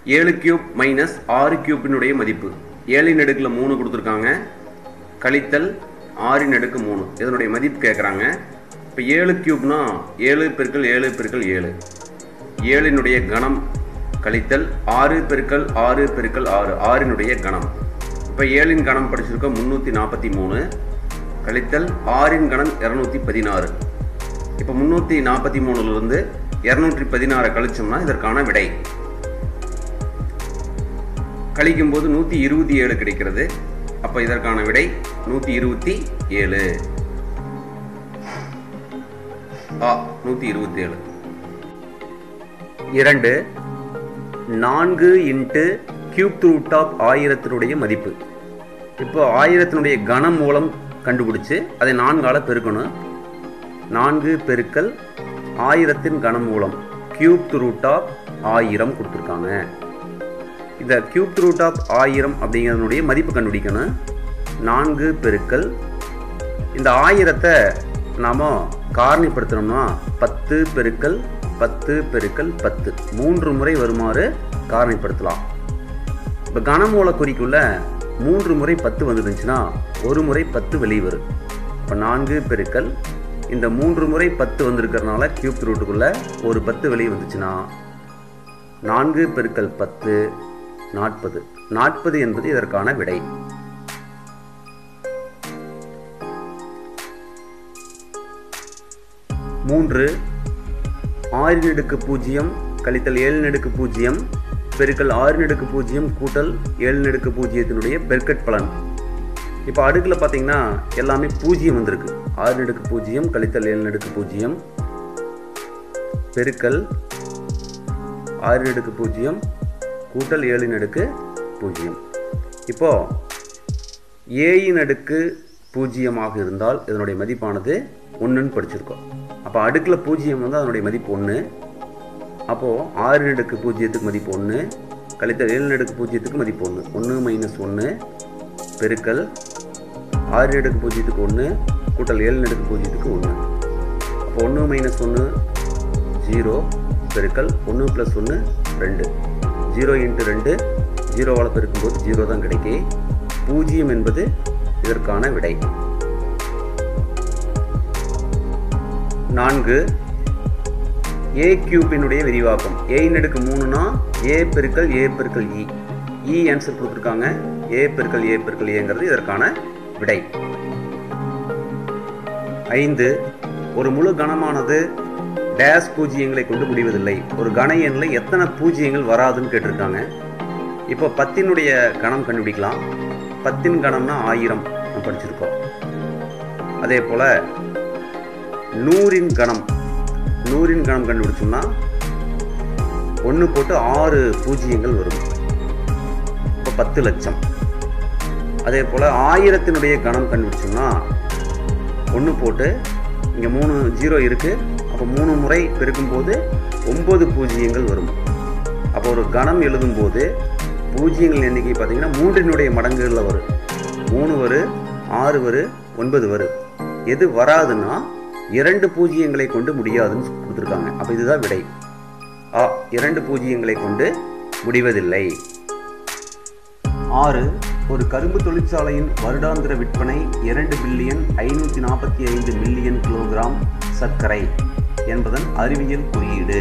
ஏழு cube minus ஆறு கியூப்பினுடைய மதிப்பு ஏழின் அடுக்கில் மூணு கொடுத்துருக்காங்க கழித்தல் ஆறின் அடுக்கு மூணு இதனுடைய மதிப்பு கேட்குறாங்க இப்போ ஏழு கியூப்னா ஏழு பெருக்கல் ஏழு பெருக்கல் ஏழு ஏழினுடைய கணம் கழித்தல் ஆறு பெருக்கல் ஆறு பெருக்கல் ஆறு ஆறினுடைய கணம் இப்போ ஏழின் கணம் படிச்சிருக்கோம் முந்நூற்றி நாற்பத்தி மூணு கழித்தல் ஆறின் கணம் இரநூத்தி பதினாறு இப்போ முந்நூற்றி நாற்பத்தி மூணுலேருந்து இரநூற்றி பதினாறை கழிச்சோம்னா இதற்கான விடை கழிக்கும் போது நூற்றி இருபத்தி ஏழு கிடைக்கிறது அப்போ இதற்கான விடை நூற்றி இருபத்தி ஏழு ஆ நூற்றி இருபத்தி ஏழு இரண்டு நான்கு இன்ட்டு கியூப் ரூட் ஆஃப் ஆயிரத்தினுடைய மதிப்பு இப்போ ஆயிரத்தினுடைய கணம் மூலம் கண்டுபிடிச்சு அதை நான்கால பெருக்கணும் நான்கு பெருக்கல் ஆயிரத்தின் கணம் மூலம் கியூப் ரூட் ஆஃப் ஆயிரம் கொடுத்துருக்காங்க இந்த கியூப் ரூட் ஆஃப் ஆயிரம் அப்படிங்கிறதுனுடைய மதிப்பு கண்டுபிடிக்கணும் நான்கு பெருக்கல் இந்த ஆயிரத்தை நாம் காரணிப்படுத்தினோம்னா பத்து பெருக்கல் பத்து பெருக்கல் பத்து மூன்று முறை வருமாறு காரணிப்படுத்தலாம் இப்போ கனமூல குறிக்குள்ள மூன்று முறை பத்து வந்துருந்துச்சுன்னா ஒரு முறை பத்து வெளியே வரும் இப்போ நான்கு பெருக்கல் இந்த மூன்று முறை பத்து வந்திருக்கிறதுனால கியூப் ரூட்டுக்குள்ளே ஒரு பத்து வெளியே வந்துச்சுன்னா நான்கு பெருக்கல் பத்து நாற்பது நாற்பது என்பது இதற்கான விடை மூன்று ஆறு நெடுக்கு பூஜ்ஜியம் கழித்தல் ஏழு நெடுக்கு பூஜ்ஜியம் பெருக்கல் ஆறு நெடுக்கு பூஜ்ஜியம் கூட்டல் ஏழு நெடுக்கு பூஜ்ஜியத்தினுடைய பெருக்கட் பலன் இப்போ அடுக்கில் பார்த்தீங்கன்னா எல்லாமே பூஜ்ஜியம் வந்திருக்கு ஆறு நெடுக்கு பூஜ்ஜியம் கழித்தல் ஏழு நெடுக்கு பூஜ்ஜியம் பெருக்கல் ஆறு நெடுக்கு பூஜ்ஜியம் கூட்டல் ஏழு நடுக்கு பூஜ்ஜியம் இப்போ ஏயின் அடுக்கு பூஜ்ஜியமாக இருந்தால் இதனுடைய மதிப்பானது ஒன்றுன்னு படிச்சிருக்கோம் அப்போ அடுக்கில் பூஜ்ஜியம் வந்து அதனுடைய மதிப்பு ஒன்று அப்போது ஆறு நடுக்கு பூஜ்ஜியத்துக்கு மதிப்பு ஒன்று கழித்தல் ஏழு நடுக்கு பூஜ்ஜியத்துக்கு மதிப்பு ஒன்று ஒன்று மைனஸ் ஒன்று பெருக்கல் ஆறு நடுக்கு பூஜ்ஜியத்துக்கு ஒன்று கூட்டல் ஏழு நடுக்கு பூஜ்ஜியத்துக்கு ஒன்று அப்போ ஒன்று மைனஸ் ஒன்று ஜீரோ பெருக்கல் ஒன்று ப்ளஸ் ஒன்று ரெண்டு ஜீரோ இன்ட்டு ரெண்டு ஜீரோவால் பெருக்கும்போது ஜீரோ தான் கிடைக்கி பூஜ்ஜியம் என்பது இதற்கான விடை நான்கு ஏ கியூப்பினுடைய விரிவாக்கம் ஏயின் அடுக்கு மூணுனா ஏ பெருக்கல் ஏ பெருக்கல் இ இ ஆன்சர் கொடுத்துருக்காங்க ஏ பெருக்கல் ஏ பெருக்கல் ஏங்கிறது இதற்கான விடை ஐந்து ஒரு முழு கணமானது டேஸ் பூஜ்ஜியங்களை கொண்டு முடிவதில்லை ஒரு கண எண்ணில் எத்தனை பூஜ்ஜியங்கள் வராதுன்னு கேட்டிருக்காங்க இப்போ பத்தினுடைய கணம் கண்டுபிடிக்கலாம் பத்தின் கணம்னா ஆயிரம் நம்ம படிச்சிருக்கோம் அதே போல் நூறின் கணம் நூறின் கணம் கண்டுபிடிச்சோம்னா ஒன்று போட்டு ஆறு பூஜ்ஜியங்கள் வரும் இப்போ பத்து லட்சம் அதே போல் ஆயிரத்தினுடைய கணம் கண்டுபிடிச்சோம்னா ஒன்று போட்டு இங்கே மூணு ஜீரோ இருக்குது அப்போ மூணு முறை பெருக்கும்போது ஒம்பது பூஜ்ஜியங்கள் வரும் அப்போ ஒரு கணம் எழுதும்போது பூஜ்ஜியங்கள் எண்ணிக்கை பார்த்தீங்கன்னா மூன்றினுடைய மடங்குகளில் வரும் மூணு வரும் ஆறு வரும் ஒன்பது வரும் எது வராதுன்னா இரண்டு பூஜ்ஜியங்களை கொண்டு முடியாதுன்னு கொடுத்துருக்காங்க அப்போ இதுதான் விடை ஆ இரண்டு பூஜ்ஜியங்களை கொண்டு முடிவதில்லை ஆறு ஒரு கரும்பு தொழிற்சாலையின் வருடாந்திர விற்பனை இரண்டு பில்லியன் ஐநூற்றி நாற்பத்தி ஐந்து மில்லியன் கிலோகிராம் சர்க்கரை என்பதன் அறிவியல் குறியீடு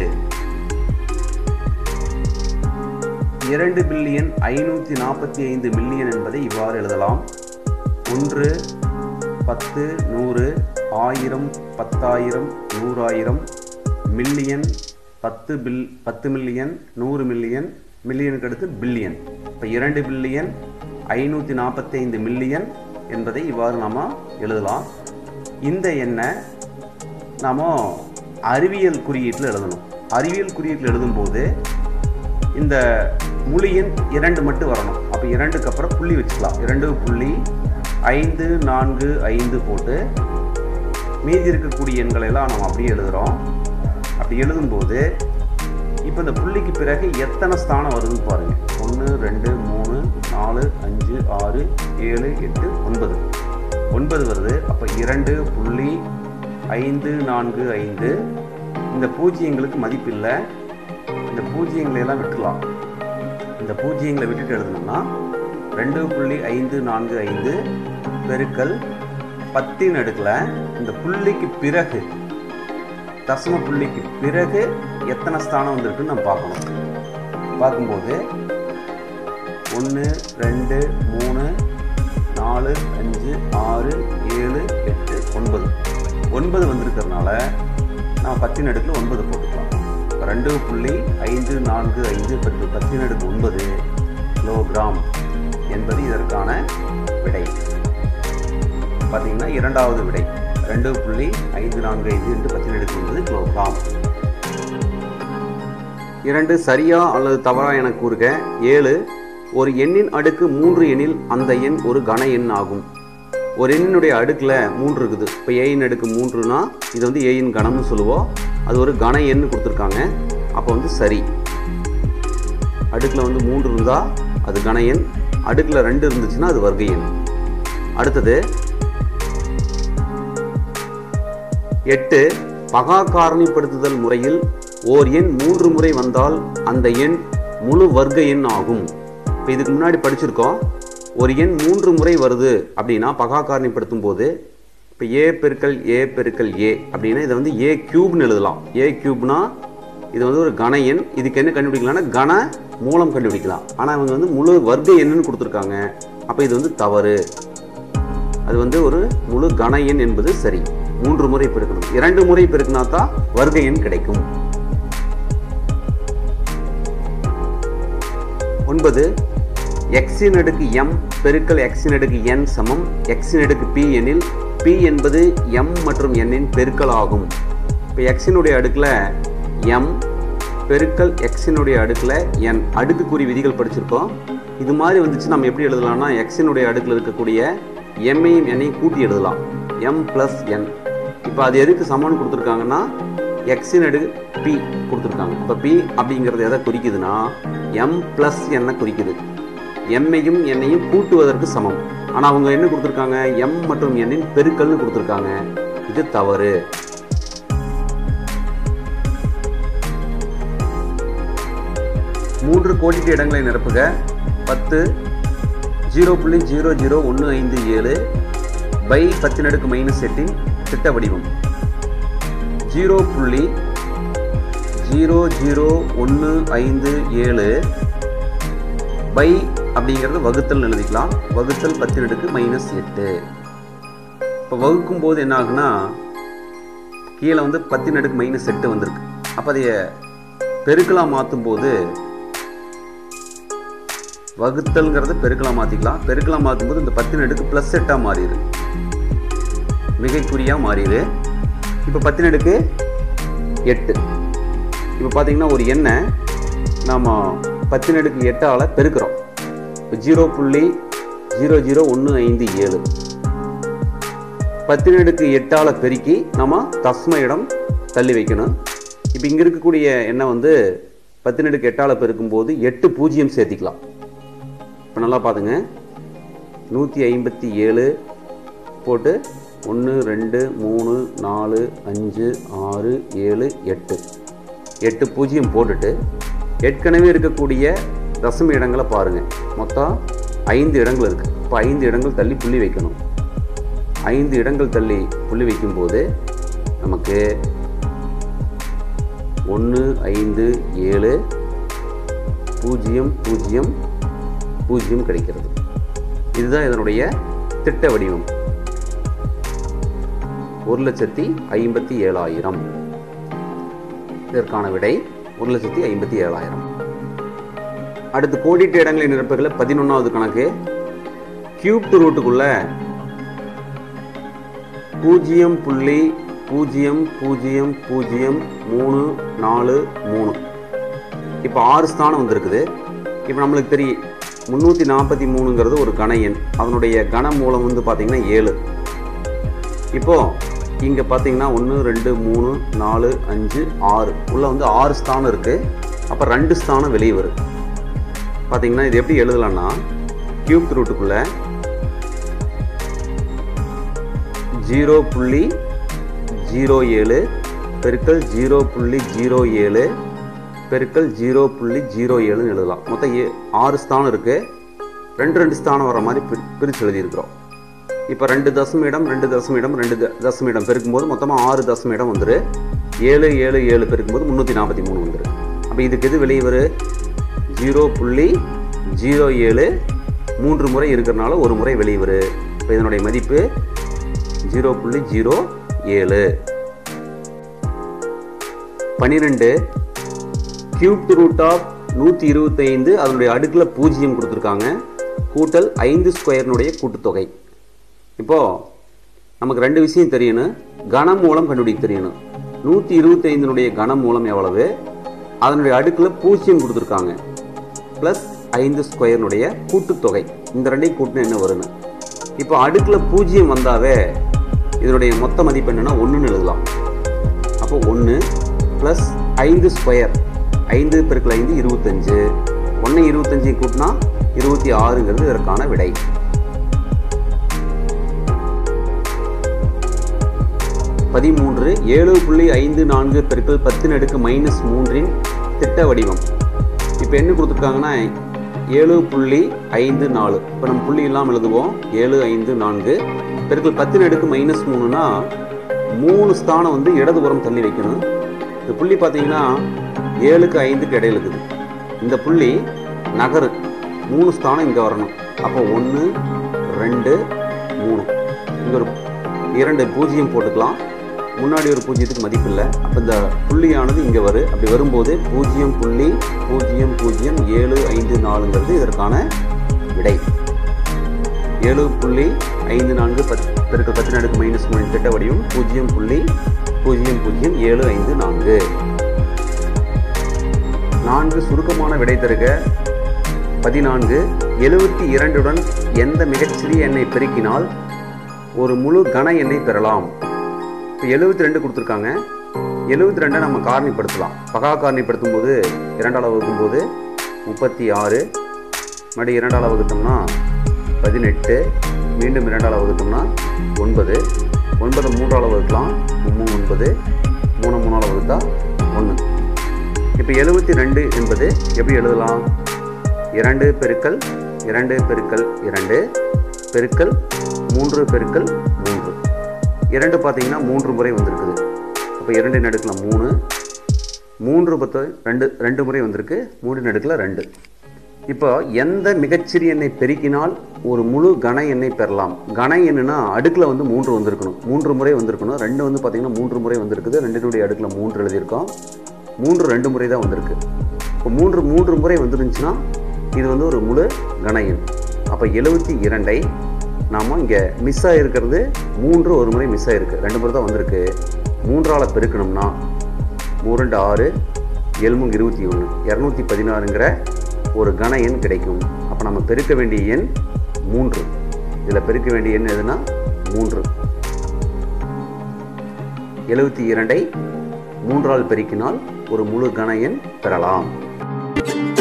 இரண்டு பில்லியன் ஐநூற்றி நாற்பத்தி ஐந்து மில்லியன் என்பதை இவ்வாறு எழுதலாம் ஒன்று பத்து நூறு ஆயிரம் பத்தாயிரம் நூறாயிரம் மில்லியன் பத்து பில் பத்து மில்லியன் நூறு மில்லியன் மில்லியனுக்கு அடுத்து பில்லியன் இப்போ இரண்டு பில்லியன் ஐநூற்றி நாற்பத்தைந்து மில்லியன் என்பதை இவ்வாறு நாம் எழுதலாம் இந்த எண்ணை நாம் அறிவியல் குறியீட்டில் எழுதணும் அறிவியல் குறியீட்டில் எழுதும்போது இந்த முழு எண் இரண்டு மட்டும் வரணும் அப்போ இரண்டுக்கு அப்புறம் புள்ளி வச்சுக்கலாம் இரண்டு புள்ளி ஐந்து நான்கு ஐந்து போட்டு மீதி இருக்கக்கூடிய எண்களை எல்லாம் நம்ம அப்படியே எழுதுகிறோம் அப்படி எழுதும்போது இப்போ இந்த புள்ளிக்கு பிறகு எத்தனை ஸ்தானம் வருதுன்னு பாருங்கள் ஒன்று ரெண்டு மூணு நாலு அஞ்சு ஆறு ஏழு எட்டு ஒன்பது ஒன்பது வருது அப்போ இரண்டு புள்ளி ஐந்து நான்கு ஐந்து இந்த பூஜ்ஜியங்களுக்கு மதிப்பு இல்லை இந்த பூஜ்ஜியங்களை எல்லாம் விட்டுலாம் இந்த பூஜ்ஜியங்களை விட்டுட்டு எழுதணும்னா ரெண்டு புள்ளி ஐந்து நான்கு ஐந்து பெருக்கல் பத்தின் அடுக்கில் இந்த புள்ளிக்கு பிறகு தசம புள்ளிக்கு பிறகு எத்தனை ஸ்தானம் வந்திருக்குன்னு நம்ம பார்க்கணும் பார்க்கும்போது ஒன்று ரெண்டு மூணு நாலு அஞ்சு ஆறு ஏழு எட்டு ஒன்பது ஒன்பது வந்திருக்கிறதுனால நான் பத்தின் அடுக்கில் ஒன்பது போட்டுக்கலாம் ரெண்டு புள்ளி ஐந்து நான்கு ஐந்து பெருக்கு பத்தின் அடுக்கு ஒன்பது கிலோகிராம் என்பது இதற்கான விடை பார்த்தீங்கன்னா இரண்டாவது விடை ரெண்டு புள்ளி ஐந்து நான்கு ஐந்து என்று பத்தின் அடுக்கு ஒன்பது கிலோகிராம் இரண்டு சரியா அல்லது தவறா என கூறுக ஏழு ஒரு எண்ணின் அடுக்கு மூன்று எண்ணில் அந்த எண் ஒரு கன எண் ஆகும் ஒரு எண்ணினுடைய அடுக்கில் மூன்று இருக்குது இப்போ ஏயின் அடுக்கு மூன்றுனா இது வந்து ஏயின் கணம்னு சொல்லுவோம் அது ஒரு கன எண்ணு கொடுத்துருக்காங்க அப்போ வந்து சரி அடுக்கில் வந்து மூன்று இருந்தால் அது கன எண் அடுக்கில் ரெண்டு இருந்துச்சுன்னா அது வர்க்க எண் அடுத்தது எட்டு பகா காரணிப்படுத்துதல் முறையில் ஓர் எண் மூன்று முறை வந்தால் அந்த எண் முழு வர்க்க எண் ஆகும் இப்போ இதுக்கு முன்னாடி படிச்சிருக்கோம் ஒரு எண் மூன்று முறை வருது அப்படின்னா பகா காரணிப்படுத்தும் போது இப்போ ஏ பெருக்கல் ஏ பெருக்கல் ஏ அப்படின்னா இதை வந்து ஏ கியூப்னு எழுதலாம் ஏ கியூப்னா இது வந்து ஒரு கன எண் இதுக்கு என்ன கண்டுபிடிக்கலாம்னா கன மூலம் கண்டுபிடிக்கலாம் ஆனால் இவங்க வந்து முழு வர்க்க எண்ணுன்னு கொடுத்துருக்காங்க அப்போ இது வந்து தவறு அது வந்து ஒரு முழு கன எண் என்பது சரி மூன்று முறை பெருக்கணும் இரண்டு முறை பெருக்கினா தான் வர்க்க எண் கிடைக்கும் ஒன்பது எக்ஸின் அடுக்கு எம் பெருக்கல் எக்ஸின் அடுக்கு என் சமம் எக்ஸின் அடுக்கு பி எனில் பி என்பது எம் மற்றும் எண்ணின் பெருக்கல் ஆகும் இப்போ எக்ஸினுடைய அடுக்கில் எம் பெருக்கல் எக்ஸினுடைய அடுக்கில் என் அடுக்குக்குறி விதிகள் படிச்சிருக்கோம் இது மாதிரி வந்துச்சு நம்ம எப்படி எழுதலாம்னா எக்ஸினுடைய அடுக்கில் இருக்கக்கூடிய எம்மையும் எண்ணையும் கூட்டி எழுதலாம் எம் ப்ளஸ் என் இப்போ அது எதுக்கு சமம்னு கொடுத்துருக்காங்கன்னா எக்ஸின் அடுக்கு பி கொடுத்துருக்காங்க இப்போ பி அப்படிங்கிறது எதை குறிக்குதுன்னா எம் ப்ளஸ் என்னை குறிக்குது எம்மையும் எண்ணையும் கூட்டுவதற்கு சமம் ஆனால் அவங்க என்ன கொடுத்துருக்காங்க எம் மற்றும் எண்ணின் பெருக்கல்னு கொடுத்துருக்காங்க இது தவறு மூன்று கோடிட்டு இடங்களை நிரப்புக பத்து ஜீரோ புள்ளி ஜீரோ ஜீரோ ஒன்று ஐந்து ஏழு பை பத்தினடுக்கு மைனஸ் எட்டின் திட்ட வடிவம் ஜீரோ புள்ளி ஜீரோ ஜீரோ ஒன்று ஐந்து ஏழு பை அப்படிங்கிறது வகுத்தல் எழுதிக்கலாம் வகுத்தல் பத்தினடுக்கு மைனஸ் எட்டு இப்போ வகுக்கும் போது என்ன ஆகுனா கீழே வந்து பத்தினடுக்கு மைனஸ் எட்டு வந்திருக்கு அப்போ அதைய பெருக்கலாக மாற்றும் போது வகுத்தல்ங்கிறத பெருக்கலாம் மாற்றிக்கலாம் பெருக்கலாம் மாற்றும் போது இந்த பத்தின் அடுக்கு ப்ளஸ் எட்டாக மாறிடு மிகைக்குறியாக மாறிடு இப்போ பத்தின் அடுக்கு எட்டு இப்போ பார்த்தீங்கன்னா ஒரு எண்ணை நாம் பத்தின் அடுக்கு எட்டால் பெருக்கிறோம் இப்போ ஜீரோ புள்ளி ஜீரோ ஜீரோ ஒன்று ஐந்து ஏழு பத்தின் அடுக்கு எட்டால் பெருக்கி நம்ம தஸ்ம இடம் தள்ளி வைக்கணும் இப்போ இங்கே இருக்கக்கூடிய எண்ணெய் வந்து பத்தின் அடுக்கு எட்டால் பெருக்கும்போது எட்டு பூஜ்ஜியம் சேர்த்திக்கலாம் இப்போ நல்லா பார்த்துங்க நூற்றி ஐம்பத்தி ஏழு போட்டு ஒன்று ரெண்டு மூணு நாலு அஞ்சு ஆறு ஏழு எட்டு எட்டு பூஜ்ஜியம் போட்டுட்டு ஏற்கனவே இருக்கக்கூடிய தசம இடங்களை பாருங்கள் மொத்தம் ஐந்து இடங்கள் இருக்குது இப்போ ஐந்து இடங்கள் தள்ளி புள்ளி வைக்கணும் ஐந்து இடங்கள் தள்ளி புள்ளி வைக்கும்போது நமக்கு ஒன்று ஐந்து ஏழு பூஜ்ஜியம் பூஜ்ஜியம் பூஜ்ஜியம் கிடைக்கிறது இதுதான் இதனுடைய திட்ட வடிவம் ஒரு லட்சத்தி ஐம்பத்தி ஏழாயிரம் இதற்கான விடை ஒரு லட்சத்தி ஐம்பத்தி ஏழாயிரம் அடுத்து கோடிட்ட இடங்களை நிரப்புகளை பதினொன்றாவது கணக்கு கியூப்டு ரூட்டுக்குள்ள பூஜ்ஜியம் புள்ளி பூஜ்ஜியம் பூஜ்ஜியம் பூஜ்ஜியம் மூணு நாலு மூணு இப்போ ஆறு ஸ்தானம் வந்திருக்குது இப்போ நம்மளுக்கு தெரியும் முந்நூற்றி நாற்பத்தி மூணுங்கிறது ஒரு கன எண் அதனுடைய கன மூலம் வந்து பார்த்திங்கன்னா ஏழு இப்போது இங்கே பார்த்தீங்கன்னா ஒன்று ரெண்டு மூணு நாலு அஞ்சு ஆறு உள்ளே வந்து ஆறு ஸ்தானம் இருக்குது அப்போ ரெண்டு ஸ்தானம் வெளியே வரும் பார்த்தீங்கன்னா இது எப்படி எழுதலாம்னா கியூப் ரூட்டுக்குள்ளே ஜீரோ புள்ளி ஜீரோ ஏழு பெருக்கல் ஜீரோ புள்ளி ஜீரோ ஏழு பெருக்கல் ஜீரோ புள்ளி ஜீரோ ஏழுன்னு எழுதலாம் மொத்தம் ஏ ஆறு ஸ்தானம் இருக்குது ரெண்டு ரெண்டு ஸ்தானம் வர மாதிரி பிரி பிரித்து எழுதியிருக்கிறோம் இப்போ ரெண்டு தசமிடம் ரெண்டு தசமிடம் ரெண்டு த- தசமிடம் பெருக்கும்போது மொத்தமாக ஆறு தசமிடம் வந்துரு ஏழு ஏழு ஏழு பெருக்கும்போது முந்நூற்றி நாற்பத்தி மூணு வந்துரு அப்போ இதுக்கு எது வெளியே வரு ஜீரோ புள்ளி ஜீரோ ஏழு மூன்று முறை இருக்கிறனால ஒரு முறை வெளியே வரு இப்போ இதனுடைய மதிப்பு ஜீரோ புள்ளி ஜீரோ ஏழு பன்னிரெண்டு கியூப்ட் ரூட் ஆஃப் நூற்றி இருபத்தைந்து அதனுடைய அடுக்கில் பூஜ்ஜியம் கொடுத்துருக்காங்க கூட்டல் ஐந்து ஸ்கொயர்னுடைய கூட்டுத்தொகை இப்போ நமக்கு ரெண்டு விஷயம் தெரியணும் கனம் மூலம் கண்டுபிடிக்க தெரியணும் நூற்றி இருபத்தைந்தினுடைய கனம் மூலம் எவ்வளவு அதனுடைய அடுக்கில் பூஜ்ஜியம் கொடுத்துருக்காங்க ப்ளஸ் ஐந்து ஸ்கொயர்னுடைய கூட்டுத்தொகை இந்த ரெண்டையும் கூட்டினா என்ன வரும்னு இப்போ அடுக்கில் பூஜ்ஜியம் வந்தாவே இதனுடைய மொத்த மதிப்பு என்னன்னா ஒன்றுன்னு எழுதலாம் அப்போ ஒன்று ப்ளஸ் ஐந்து ஸ்கொயர் ஐந்து பெருக்கல் ஐந்து இருபத்தஞ்சு ஒன்று இருபத்தஞ்சு கூட்டினா இருபத்தி ஆறுங்கிறது இதற்கான விடை பதிமூன்று ஏழு புள்ளி ஐந்து நான்கு பெருக்கல் பத்தின் அடுக்கு மைனஸ் மூன்றின் திட்ட வடிவம் இப்போ என்ன கொடுத்துருக்காங்கன்னா ஏழு புள்ளி ஐந்து நாலு இப்போ நம்ம புள்ளி இல்லாமல் எழுதுவோம் ஏழு ஐந்து நான்கு பெருக்கல் பத்தின் அடுக்கு மைனஸ் மூணுனா மூணு ஸ்தானம் வந்து இடதுபுறம் தள்ளி வைக்கணும் இந்த புள்ளி பார்த்தீங்கன்னா ஏழுக்கு ஐந்துக்கு இடையில இருக்குது இந்த புள்ளி நகரு மூணு ஸ்தானம் இங்கே வரணும் அப்போ ஒன்று ரெண்டு மூணு இங்கே ஒரு இரண்டு பூஜ்ஜியம் போட்டுக்கலாம் முன்னாடி ஒரு பூஜ்ஜியத்துக்கு மதிப்பு இல்லை அப்போ இந்த புள்ளியானது இங்கே வரும் அப்படி வரும்போது பூஜ்ஜியம் புள்ளி பூஜ்ஜியம் பூஜ்ஜியம் ஏழு ஐந்து நாலுங்கிறது இதற்கான விடை ஏழு புள்ளி ஐந்து நான்கு பத் பெருக்க பத்து நடுக்கு மைனஸ் மூணு திட்ட வடிவம் பூஜ்ஜியம் புள்ளி பூஜ்ஜியம் பூஜ்ஜியம் ஏழு ஐந்து நான்கு நான்கு சுருக்கமான விடை தருக பதினான்கு எழுபத்தி இரண்டுடன் எந்த மிகச்சிறிய எண்ணை பெருக்கினால் ஒரு முழு கன எண்ணை பெறலாம் இப்போ எழுபத்தி ரெண்டு கொடுத்துருக்காங்க எழுபத்தி ரெண்டை நம்ம காரணிப்படுத்தலாம் பகா காரணிப்படுத்தும் போது இரண்டால் வகுக்கும் போது முப்பத்தி ஆறு மறுபடியும் இரண்டால் வகுத்தோம்னா பதினெட்டு மீண்டும் இரண்டால் வகுத்தோம்னா ஒன்பது ஒன்பதை மூன்றால் வகுக்கலாம் மூணு ஒன்பது மூணு மூணால் வகுத்தா ஒன்று இப்போ எழுபத்தி ரெண்டு என்பது எப்படி எழுதலாம் இரண்டு பெருக்கல் இரண்டு பெருக்கல் இரண்டு பெருக்கல் மூன்று பெருக்கல் மூன்று இரண்டு பார்த்தீங்கன்னா மூன்று முறை வந்திருக்குது அப்போ இரண்டு நடுக்கில் மூணு மூன்று பத்து ரெண்டு ரெண்டு முறை வந்திருக்கு மூணு நடுக்கில் ரெண்டு இப்போ எந்த மிகச்சிறிய எண்ணை பெருக்கினால் ஒரு முழு கன எண்ணை பெறலாம் கன எண்ணுனா அடுக்கில் வந்து மூன்று வந்திருக்கணும் மூன்று முறை வந்திருக்கணும் ரெண்டு வந்து பார்த்தீங்கன்னா மூன்று முறை வந்திருக்குது ரெண்டினுடைய அடுக்கில் மூன்று எழுதியிருக்கோம் மூன்று ரெண்டு முறை தான் வந்திருக்கு இப்போ மூன்று மூன்று முறை வந்துருந்துச்சுன்னா இது வந்து ஒரு முழு கன எண் அப்போ எழுபத்தி இரண்டை நாம் இங்கே மிஸ் ஆகிருக்கிறது மூன்று ஒரு முறை மிஸ் ஆகிருக்கு ரெண்டு முறை தான் வந்திருக்கு மூன்றால் பெருக்கணும்னா மூணு ரெண்டு ஆறு எழுமுங்க இருபத்தி ஒன்று இரநூத்தி பதினாறுங்கிற ஒரு கன எண் கிடைக்கும் அப்போ நம்ம பெருக்க வேண்டிய எண் மூன்று இதில் பெருக்க வேண்டிய எண் எதுனா மூன்று எழுபத்தி இரண்டை மூன்றால் பெருக்கினால் ஒரு முழு கன எண் பெறலாம்